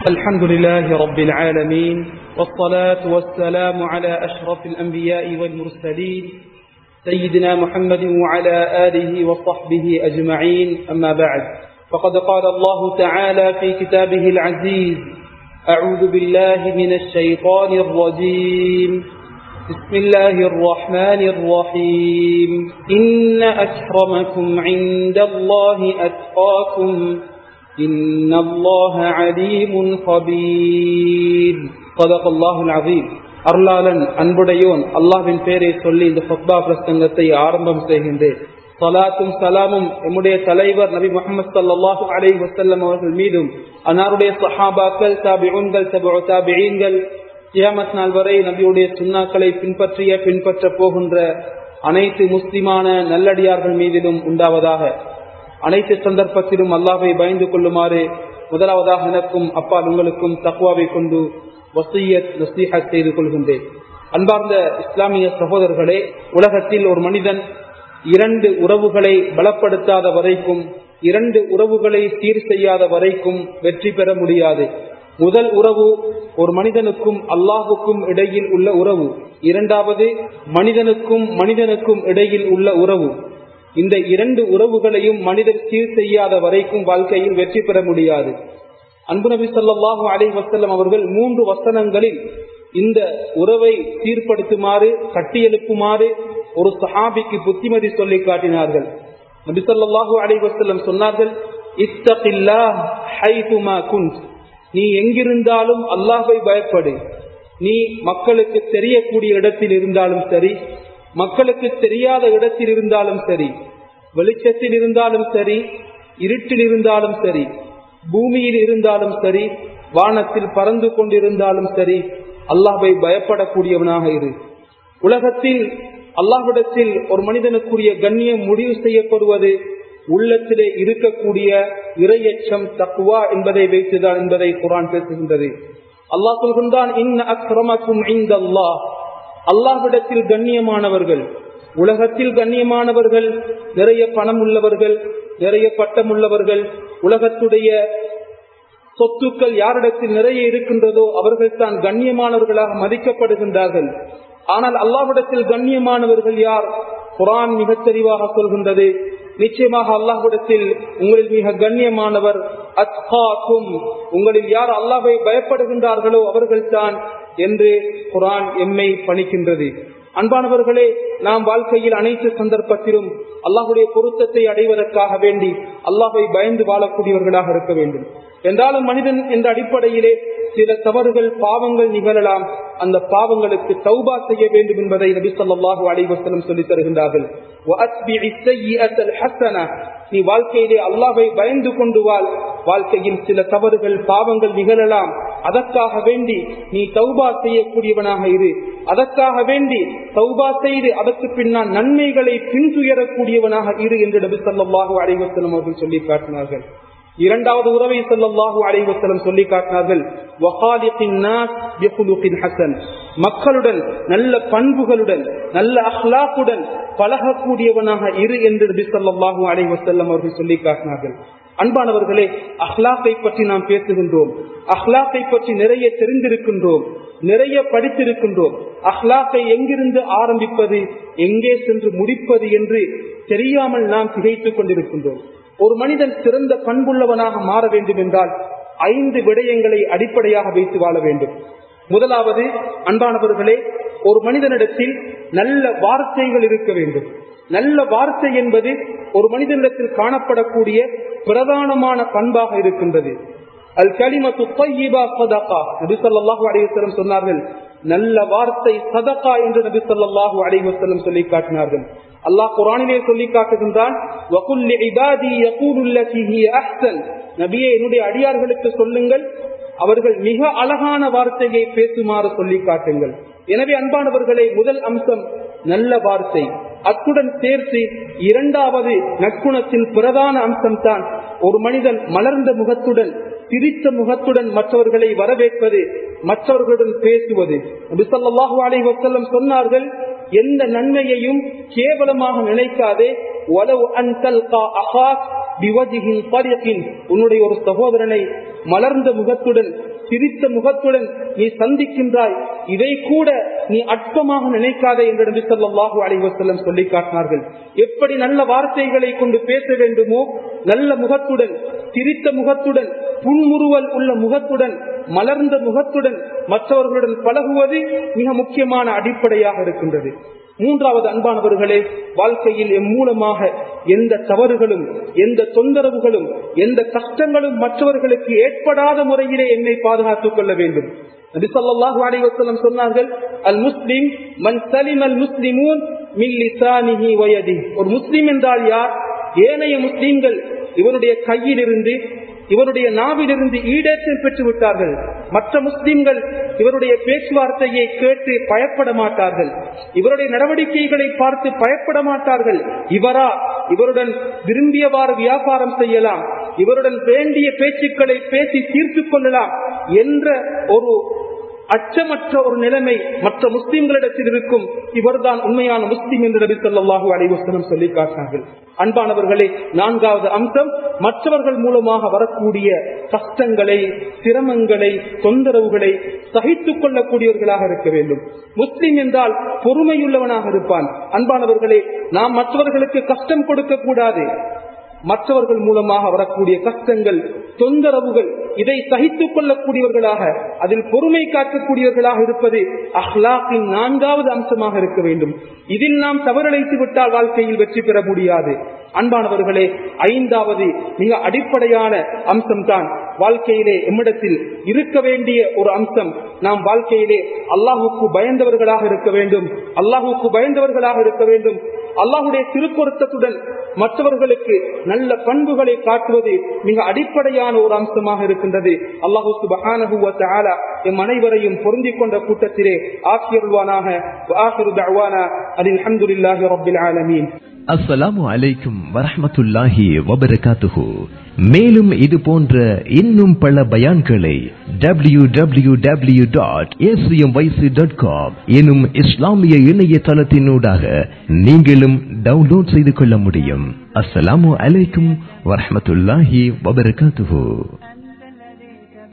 الحمد لله رب العالمين والصلاة والسلام على أشرف الأنبياء والمرسلين سيدنا محمد وعلى آله وصحبه أجمعين أما بعد فقد قال الله تعالى في كتابه العزيز أعوذ بالله من الشيطان الرجيم بسم الله الرحمن الرحيم إن أكرمكم عند الله أتقاكم إن الله عليم خبير صدق الله العظيم அருளாளன் அன்புடையோன் அல்லாவின் பேரை சொல்லி இந்த ஃபத்பா பிரசங்கத்தை ஆரம்பம் செய்கின்றேன் சலாத்தும் சலாமும் எம்முடைய தலைவர் நபி முகமது சல்லாஹூ அலை வசல்லம் அவர்கள் மீதும் அன்னாருடைய சஹாபாக்கள் தாபிஉன்கள் தபு தாபியீன்கள் கியாமத் நாள் வரை நபியுடைய சுண்ணாக்களை பின்பற்றிய பின்பற்ற போகின்ற அனைத்து முஸ்லிமான நல்லடியார்கள் மீதிலும் உண்டாவதாக அனைத்து சந்தர்ப்பத்திலும் அல்லாவை பயந்து கொள்ளுமாறு முதலாவதாக எனக்கும் அப்பால் உங்களுக்கும் தக்குவாவை கொண்டு வசியத் நசீஹ செய்து கொள்கின்றேன் அன்பார்ந்த இஸ்லாமிய சகோதரர்களே உலகத்தில் ஒரு மனிதன் இரண்டு உறவுகளை பலப்படுத்தாத வரைக்கும் இரண்டு உறவுகளை சீர் செய்யாத வரைக்கும் வெற்றி பெற முடியாது முதல் உறவு ஒரு மனிதனுக்கும் அல்லாஹுக்கும் இடையில் உள்ள உறவு இரண்டாவது மனிதனுக்கும் மனிதனுக்கும் இடையில் உள்ள உறவு இந்த இரண்டு உறவுகளையும் மனிதர் சீர் செய்யாத வரைக்கும் வாழ்க்கையில் வெற்றி பெற முடியாது அன்பு நபி சொல்லாஹு அலை வசல்லம் அவர்கள் மூன்று வசனங்களில் இந்த உறவை சீர்படுத்துமாறு கட்டியெழுப்புமாறு ஒரு சஹாபிக்கு புத்திமதி சொல்லி காட்டினார்கள் நபி சொல்லாஹு அலை வசல்லம் சொன்னார்கள் இத்தகில்லா ஹைதுமா குந்த் நீ எங்கிருந்தாலும் அல்லாஹை பயப்படு நீ மக்களுக்கு தெரியக்கூடிய இடத்தில் இருந்தாலும் சரி மக்களுக்கு தெரியாத இடத்தில் இருந்தாலும் சரி வெளிச்சத்தில் இருந்தாலும் சரி இருட்டில் இருந்தாலும் சரி பூமியில் இருந்தாலும் சரி வானத்தில் பறந்து கொண்டிருந்தாலும் சரி அல்லாஹை பயப்படக்கூடியவனாக இரு உலகத்தில் அல்லாஹிடத்தில் ஒரு மனிதனுக்குரிய கண்ணியம் முடிவு செய்யப்படுவது உள்ளத்திலே இருக்கக்கூடிய இரையச்சம் தக்குவா என்பதை வைத்துதான் என்பதை குரான் பேசுகின்றது அல்லாஹ் சொல்கின்றான் இன்ன அக்ரமக்கும் இந்த அல்லாஹ் அல்லாஹ்விடத்தில் கண்ணியமானவர்கள் உலகத்தில் கண்ணியமானவர்கள் நிறைய பணம் உள்ளவர்கள் நிறைய பட்டம் உள்ளவர்கள் உலகத்துடைய சொத்துக்கள் யாரிடத்தில் நிறைய இருக்கின்றதோ அவர்கள் தான் கண்ணியமானவர்களாக மதிக்கப்படுகின்றார்கள் ஆனால் அல்லாஹ்விடத்தில் கண்ணியமானவர்கள் யார் குரான் மிகத் தெளிவாக சொல்கின்றது நிச்சயமாக அல்லாஹ்விடத்தில் உங்களில் மிக கண்ணியமானவர் அத்காக்கும் உங்களில் யார் அல்லாஹை பயப்படுகின்றார்களோ அவர்கள் தான் என்று குரான் எம்மை பணிக்கின்றது அன்பானவர்களே நாம் வாழ்க்கையில் அனைத்து சந்தர்ப்பத்திலும் அல்லாஹுடைய பொருத்தத்தை அடைவதற்காக வேண்டி அல்லாஹை பயந்து வாழக்கூடியவர்களாக இருக்க வேண்டும் என்றாலும் மனிதன் என்ற அடிப்படையிலே சில தவறுகள் பாவங்கள் நிகழலாம் அந்த பாவங்களுக்கு தௌபா செய்ய வேண்டும் என்பதை நபி சொல்லாஹு அலைவசலம் சொல்லித் தருகின்றார்கள் நீ வாழ்க்கையிலே அல்லாவை பயந்து கொண்டு வாழ் வாழ்க்கையில் சில தவறுகள் பாவங்கள் நிகழலாம் அதற்காக வேண்டி நீ தௌபா செய்யக்கூடியவனாக இரு அதற்காக வேண்டி தௌபா செய்து அதற்கு பின்னால் நன்மைகளை பின்துயரக்கூடியவனாக இரு என்று நபி சொல்லாஹு அலைவசலம் அவர்கள் சொல்லி காட்டினார்கள் இரண்டாவது உறவை சொல்லல்லாஹு அலைவசலம் சொல்லி காட்டினார்கள் மக்களுடன் நல்ல பண்புகளுடன் நல்ல அஹ்லாக்குடன் பழகக்கூடியவனாக இரு என்று நபி சொல்லாஹு அலைவசல்லம் அவர்கள் சொல்லி காட்டினார்கள் அன்பானவர்களே அஹ்லாக்கை பற்றி நாம் பேசுகின்றோம் அஹ்லாக்கை பற்றி நிறைய தெரிந்திருக்கின்றோம் நிறைய படித்திருக்கின்றோம் அஹ்லாக்கை எங்கிருந்து ஆரம்பிப்பது எங்கே சென்று முடிப்பது என்று தெரியாமல் நாம் திகைத்துக் கொண்டிருக்கின்றோம் ஒரு மனிதன் சிறந்த பண்புள்ளவனாக மாற வேண்டும் என்றால் ஐந்து விடயங்களை அடிப்படையாக வைத்து வாழ வேண்டும் முதலாவது அன்பானவர்களே ஒரு மனிதனிடத்தில் நல்ல வார்த்தைகள் இருக்க வேண்டும் நல்ல வார்த்தை என்பது ஒரு மனிதனிடத்தில் காணப்படக்கூடிய பிரதானமான பண்பாக இருக்கின்றது அல் கலிமத்து நபி சொல்லாஹு அலைவசலம் சொன்னார்கள் நல்ல வார்த்தை சதகா என்று நபி சொல்லாஹு அலைவசலம் சொல்லி காட்டினார்கள் அல்லாஹ் குரானிலே சொல்லி காட்டுகின்றான் நபியே என்னுடைய அடியார்களுக்கு சொல்லுங்கள் அவர்கள் மிக அழகான வார்த்தையை பேசுமாறு சொல்லி காட்டுங்கள் எனவே அன்பானவர்களை முதல் அம்சம் நல்ல வார்த்தை அத்துடன் சேர்த்து இரண்டாவது நற்குணத்தின் பிரதான அம்சம் தான் ஒரு மனிதன் மலர்ந்த முகத்துடன் சிரித்த முகத்துடன் மற்றவர்களை வரவேற்பது மற்றவர்களுடன் பேசுவது நபிசல்லாஹு அலை வசல்லம் சொன்னார்கள் எந்த நன்மையையும் கேவலமாக நினைக்காதே வலவு அன்தல் அஹாக் பிவஜிகின் பரியக்கின் உன்னுடைய ஒரு சகோதரனை மலர்ந்த முகத்துடன் சிரித்த முகத்துடன் நீ சந்திக்கின்றாய் இதை கூட நீ அற்பமாக நினைக்காதே என்று நபி ஸல்லல்லாஹு அலைஹி வஸல்லம் சொல்லி காட்டினார்கள் எப்படி நல்ல வார்த்தைகளை கொண்டு பேச வேண்டுமோ நல்ல முகத்துடன் சிரித்த முகத்துடன் புன்முறுவல் உள்ள முகத்துடன் மலர்ந்த முகத்துடன் மற்றவர்களுடன் பழகுவது மிக முக்கியமான அடிப்படையாக இருக்கின்றது மூன்றாவது அன்பானவர்களே வாழ்க்கையில் எம் மூலமாக எந்த தவறுகளும் எந்த தொந்தரவுகளும் எந்த கஷ்டங்களும் மற்றவர்களுக்கு ஏற்படாத முறையிலே என்னை பாதுகாத்துக் கொள்ள வேண்டும் நபி ஸல்லல்லாஹு அலைஹி வஸல்லம் சொன்னார்கள் அல் முஸ்லிம் மன் சலிம் அல் முஸ்லிமூன் மின் லிசானிஹி வ யதிஹி ஒரு முஸ்லிம் என்றால் யார் ஏனைய முஸ்லிம்கள் இவருடைய கையிலிருந்து இவருடைய நாவிலிருந்து ஈடேற்றம் பெற்று விட்டார்கள் மற்ற முஸ்லிம்கள் இவருடைய பேச்சுவார்த்தையை கேட்டு பயப்பட மாட்டார்கள் இவருடைய நடவடிக்கைகளை பார்த்து பயப்பட மாட்டார்கள் இவரா இவருடன் விரும்பியவாறு வியாபாரம் செய்யலாம் இவருடன் வேண்டிய பேச்சுக்களை பேசி தீர்த்து கொள்ளலாம் என்ற ஒரு அச்சமற்ற ஒரு நிலைமை மற்ற முஸ்லிம்களிடத்தில் இருக்கும் இவர்தான் உண்மையான முஸ்லிம் என்று நபி சொல்லாஹு அலைவசனம் சொல்லி காட்டினார்கள் அன்பானவர்களே நான்காவது அம்சம் மற்றவர்கள் மூலமாக வரக்கூடிய கஷ்டங்களை சிரமங்களை தொந்தரவுகளை சகித்துக் கொள்ளக்கூடியவர்களாக இருக்க வேண்டும் முஸ்லிம் என்றால் பொறுமையுள்ளவனாக இருப்பான் அன்பானவர்களே நாம் மற்றவர்களுக்கு கஷ்டம் கொடுக்க கூடாது மற்றவர்கள் மூலமாக வரக்கூடிய கஷ்டங்கள் தொந்தரவுகள் இதை சகித்துக் கொள்ளக்கூடியவர்களாக அதில் பொறுமை காக்கக்கூடியவர்களாக இருப்பது அஹ்லாக்கின் நான்காவது அம்சமாக இருக்க வேண்டும் இதில் நாம் தவறழைத்து விட்டால் வாழ்க்கையில் வெற்றி பெற முடியாது அன்பானவர்களே ஐந்தாவது மிக அடிப்படையான அம்சம்தான் வாழ்க்கையிலே எம்மிடத்தில் இருக்க வேண்டிய ஒரு அம்சம் நாம் வாழ்க்கையிலே அல்லாஹுக்கு பயந்தவர்களாக இருக்க வேண்டும் அல்லாஹுக்கு பயந்தவர்களாக இருக்க வேண்டும் அல்லாஹுடைய திருப்பொருத்தத்துடன் மற்றவர்களுக்கு நல்ல பண்புகளை காட்டுவது மிக அடிப்படையான ஒரு அம்சமாக இருக்கின்றது அல்லாஹு சுபஹானஹு தஆலா எம் அனைவரையும் பொருந்திக் கொண்ட கூட்டத்திலே ஆக்கியருள்வானாக ஆசிரு தஅவானா அதில் அல்ஹம்துலில்லாஹி ரப்பில் ஆலமீன் அஸ்ஸலாமு அலைக்கும் வரஹ்மத்துல்லாஹி வபரகாத்துஹு மேலும் இது போன்ற இன்னும் பல பயான்களை W W W dot dot com எனும் இஸ்லாமிய இணையதளத்தினூடாக நீங்களும் டவுன்லோட் செய்து கொள்ள முடியும் அஸ்ஸலாமு அலைக்கும் வரஹ்மத்துல்லாஹி வபரகாத்துஹு